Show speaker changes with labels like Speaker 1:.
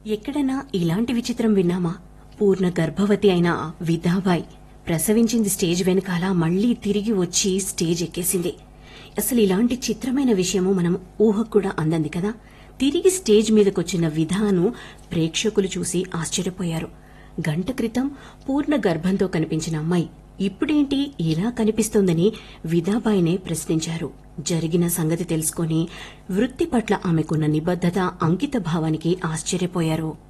Speaker 1: ఎక్కడైనా ఇలాంటి విచిత్రం విన్నామా పూర్ణ గర్భవతి అయిన విధాబాయ్ ప్రసవించింది స్టేజ్ వెనకాల మళ్లీ తిరిగి వచ్చి స్టేజ్ ఎక్కేసింది అసలు ఇలాంటి చిత్రమైన విషయము మనం ఊహకు కూడా అందంది కదా తిరిగి స్టేజ్ మీదకొచ్చిన విధాను ప్రేక్షకులు చూసి ఆశ్చర్యపోయారు గంట క్రితం పూర్ణ గర్భంతో కనిపించిన అమ్మాయి ఇప్పుడేంటి ఇలా కనిపిస్తోందని విధాబాయినే ప్రశ్నించారు జరిగిన సంగతి తెలుసుకొని వృత్తి పట్ల ఆమెకున్న నిబద్ధత అంకిత భావానికి ఆశ్చర్యపోయారు